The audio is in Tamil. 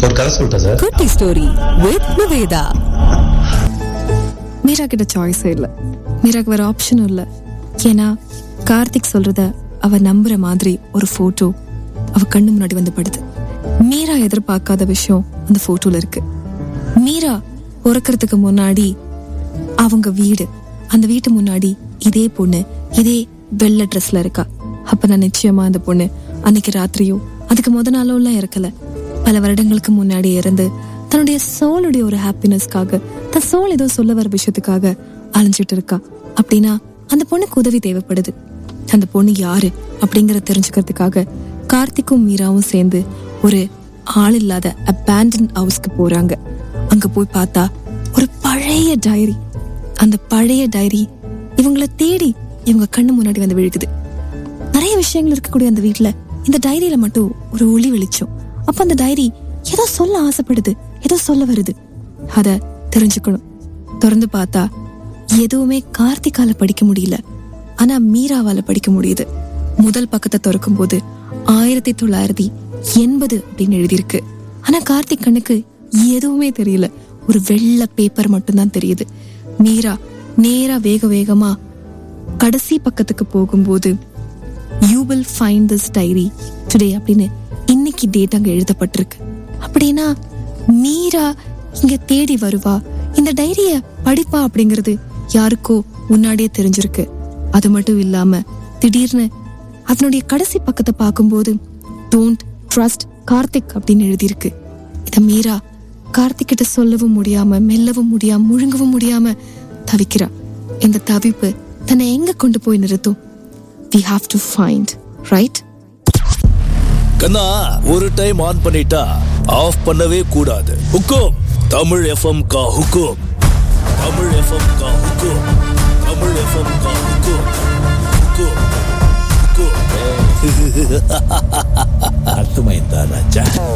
ஒரு கதை சொல்லிட்டா சார் குட்டி ஸ்டோரி வித் நிவேதா மீரா கிட்ட சாய்ஸே இல்லை மீராக்கு வேற ஆப்ஷனும் இல்லை ஏன்னா கார்த்திக் சொல்றத அவ நம்புற மாதிரி ஒரு போட்டோ அவ கண்ணு முன்னாடி வந்து படுது மீரா எதிர்பார்க்காத விஷயம் அந்த போட்டோல இருக்கு மீரா பிறக்கறதுக்கு முன்னாடி அவங்க வீடு அந்த வீட்டு முன்னாடி இதே பொண்ணு இதே வெள்ளை ட்ரெஸ்ல இருக்கா அப்ப நான் நிச்சயமா அந்த பொண்ணு அன்னைக்கு ராத்திரியோ அதுக்கு முத நாளோ எல்லாம் இறக்கல பல வருடங்களுக்கு முன்னாடி இருந்து தன்னுடைய சோளுடைய ஒரு ஹாப்பினஸ்க்காக தன் சோல் ஏதோ சொல்ல வர விஷயத்துக்காக அலைஞ்சிட்டு இருக்கா அப்படின்னா அந்த பொண்ணுக்கு உதவி தேவைப்படுது அந்த பொண்ணு யாரு அப்படிங்கறத தெரிஞ்சுக்கிறதுக்காக கார்த்திக்கும் மீராவும் சேர்ந்து ஒரு ஆள் இல்லாத அபேண்டன் ஹவுஸ்க்கு போறாங்க அங்க போய் பார்த்தா ஒரு பழைய டைரி அந்த பழைய டைரி இவங்கள தேடி இவங்க கண்ணு முன்னாடி வந்து விழுகுது நிறைய விஷயங்கள் இருக்கக்கூடிய அந்த வீட்ல இந்த டைரியில மட்டும் ஒரு ஒளி வெளிச்சம் அப்ப அந்த டைரி ஏதோ சொல்ல ஆசைப்படுது ஏதோ சொல்ல வருது அத தெரிஞ்சுக்கணும் திறந்து பார்த்தா எதுவுமே கார்த்திகால படிக்க முடியல ஆனா மீராவால படிக்க முடியுது முதல் பக்கத்தை திறக்கும் போது ஆயிரத்தி தொள்ளாயிரத்தி எண்பது அப்படின்னு எழுதியிருக்கு ஆனா கார்த்திக் கண்ணுக்கு எதுவுமே தெரியல ஒரு வெள்ளை பேப்பர் மட்டும்தான் தெரியுது மீரா நேரா வேக வேகமா கடைசி பக்கத்துக்கு போகும்போது you will find this diary today அப்படின்னு இன்னைக்கு டேட் அங்க எழுதப்பட்டிருக்கு அப்படின்னா மீரா இங்க தேடி வருவா இந்த டைரிய படிப்பா அப்படிங்கிறது யாருக்கோ முன்னாடியே தெரிஞ்சிருக்கு அது மட்டும் இல்லாம திடீர்னு அதனுடைய கடைசி பக்கத்தை பார்க்கும்போது டோன்ட் ட்ரஸ்ட் கார்த்திக் அப்படின்னு எழுதியிருக்கு இத மீரா கார்த்திக் கிட்ட சொல்லவும் முடியாம மெல்லவும் முடியாம முழுங்கவும் முடியாம தவிக்கிறா இந்த தவிப்பு தன்னை எங்க கொண்டு போய் நிறுத்தும் we have to find right கண்ணா ஒரு டைம் ஆன் பண்ணிட்டா ஆஃப் பண்ணவே கூடாது ஹுக்கும் தமிழ் எஃப்எம் கா ஹுக்கும் தமிழ் எஃப்எம் கா ஹுக்கும் தமிழ் எஃப்எம் கா ஹுக்கும் ஹுக்கும் ஹுக்கும் அர்த்தமாயிருந்தா ராஜா